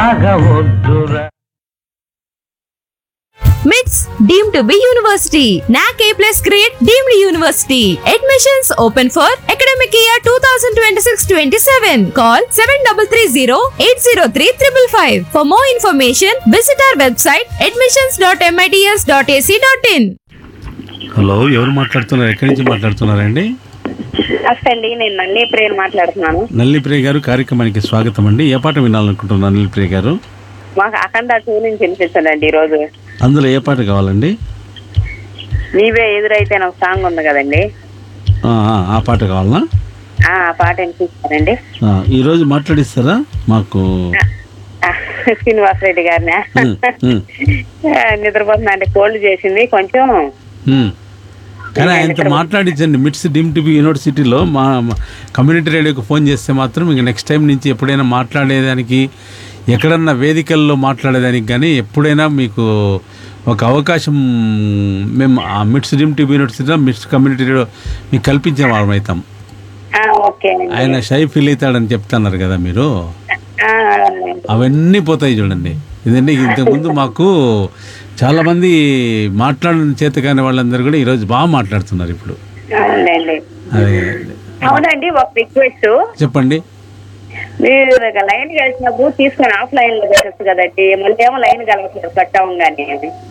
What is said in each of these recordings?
సాగవద్దురా MITS deemed to be university. NAC A plus grade deemed university. Admissions open for academic year 2026-27. Call 7330-803-555. For more information, visit our website admissions.mits.ac.in. Hello ఎవరు మాట్లాడుతున్నారు ఎక్కడి నుంచి మాట్లాడుతున్నారండి నమస్తే అండి నేను నల్లి ప్రేయర్ మాట్లాడుతున్నాను నల్లిప్రియ గారు కార్యక్రమానికి స్వాగతం అండి ఏ పాట వినాలనుకుంటున్నారు నల్లిప్రియ గారు మాకు అఖండ టూ నుంచి వినిపించండి ఈ రోజు అందులో ఏ పాట కావాలండి నీవే ఎదురైతే నాకు సాంగ్ ఉంది కదండి ఆ, ఆ, ఆ పాట కావాలనా ఆ ఆ పాట వినిపిస్తానండి ఆ, ఈరోజు మాట్లాడిస్తారా మాకు ఆ, శ్రీనివాస్ రెడ్డి గారిని ఉమ్, ఉమ్, నిద్రపోతున్నా అంటే కోల్డ్ చేసింది కొంచెం ఉమ్. కానీ ఆయనతో మాట్లాడించండి మిట్స్ డిమ్ టీవీ యూనివర్సిటీలో మా మా కమ్యూనిటీ రేడియోకి ఫోన్ చేస్తే మాత్రం ఇంక నెక్స్ట్ టైం నుంచి ఎప్పుడైనా మాట్లాడేదానికి ఎక్కడన్నా వేదికల్లో మాట్లాడేదానికి కానీ ఎప్పుడైనా మీకు ఒక అవకాశం మేము ఆ మిట్స్ డిమ్ టీవీ యూనివర్సిటీలో మిట్స్ కమ్యూనిటీ రేడియో మీకు కల్పించే వాళ్ళం అవుతాం ఆ, ఓకే అండి ఆయన షై ఫీల్ అవుతాడని చెప్తున్నారు కదా మీరు ఆ, అవన్నీ పోతాయి చూడండి ఇదండి ఇంతకుముందు మాకు చాలా మంది మాట్లాడిన చేత కాని వాళ్ళందరూ కూడా ఈరోజు బాగా మాట్లాడుతున్నారు ఇప్పుడు అవునండి అదే అవునండి ఒక రిక్వెస్ట్ చెప్పండి మీరు లైన్ కలిసినప్పుడు తీసుకొని ఆఫ్ లైన్ లో పెట్టచ్చు కదండి మళ్ళీ ఏమో లైన్ కలవట్లేదు కట్టాము కానీ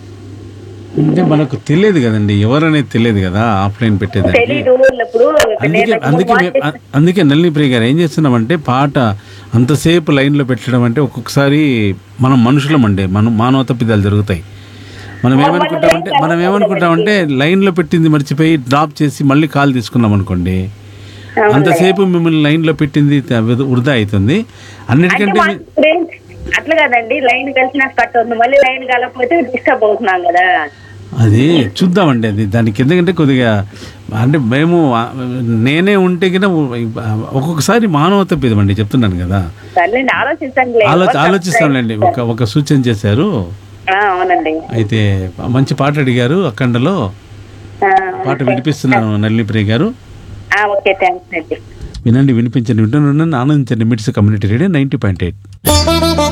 అంటే మనకు తెలియదు కదండి ఎవరనేది తెలియదు కదా ఆఫ్లైన్ పెట్టేదానికి తెలీదు ఇప్పుడు అందుకే అందుకే మే- అ- అందుకే నల్లి ప్రియ గారు ఏం చేస్తున్నామంటే పాట అంతసేపు లైన్లో పెట్టడం అంటే ఒక్కొక్కసారి మనం మనుషులం అండి మనం మానవ తప్పిదాలు జరుగుతాయి మనం ఏమనుకుంటామంటే మనం ఏమనుకుంటామంటే లైన్లో పెట్టింది మర్చిపోయి డ్రాప్ చేసి మళ్ళీ కాల్ తీసుకున్నాం అనుకోండి అంతసేపు మిమ్మల్ని లైన్లో పెట్టింది త- వృధా అవుతుంది అన్నిటికంటే మీ- ఇప్పుడేం- అట్లా కదండి లైన్ కలిసిన కట్ అవుతుంది మళ్ళీ లైన్ కలకపోతే డిస్టర్బ్ అవుతున్నాం కదా అది చూద్దామండి అది దానికి ఎందుకంటే కొద్దిగా అంటే మేము ఆ, నేనే ఉంటే కింద ఒక్కొక్కసారి మానవ తప్పిదమండి చెప్తున్నాను కదా సర్లేండి ఆలోచించండి ఆలోచ ఆలోచిస్తాంలేండి ఒక ఒక సూచన చేశారు ఆ, అవునండి అయితే మంచి పాట అడిగారు అఖండలో ఆ, పాట వినిపిస్తున్నాను నల్లిప్రియ గారు ఆ, ఓకే థ్యాంక్స్ అండి వినండి వినిపించండి వింటున్నాను ఆనందించండి MITS community radio ninety point eight